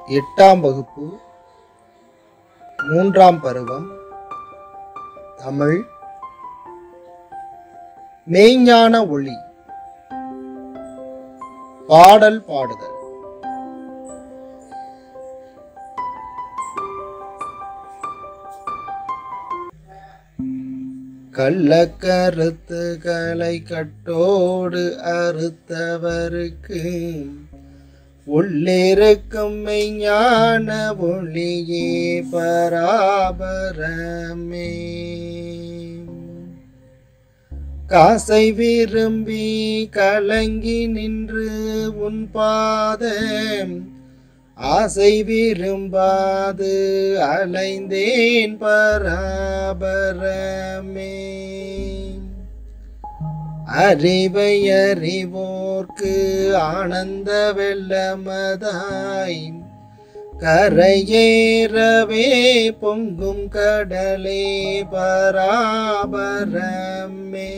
எட்டாம் வகுப்பு மூன்றாம் பருவம் தமிழ் மெய்ஞான ஒளி பாடல் பாடுதல் கள்ளக்கருத்துக்களை கட்டோடு அறுத்தவருக்கு உள்ளிருக்கும் மெய்ஞான ஒளியே பராபரமே காசை விரும்பி கலங்கி நின்று உன் பாதம் ஆசை விரும்பாது அலைந்தேன் பராபரமே அறிவை அறிவோர்க்கு ஆனந்த வெள்ளமதாய் கரையேறவே பொங்கும் கடலே பராபரமே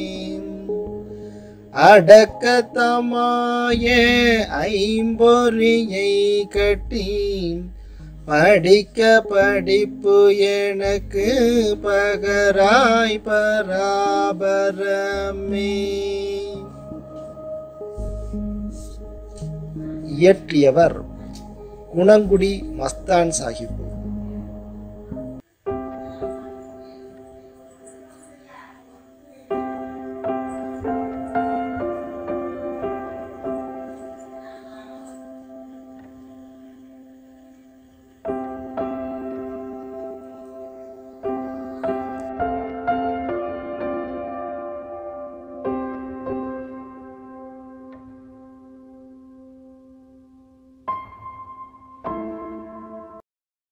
அடக்கத்தமாய ஐம்பொறியை கட்டி படிக்க படிப்பு எனக்கு பகராய் பராபரமே இயற்றியவர் குணங்குடி மஸ்தான் சாஹிப்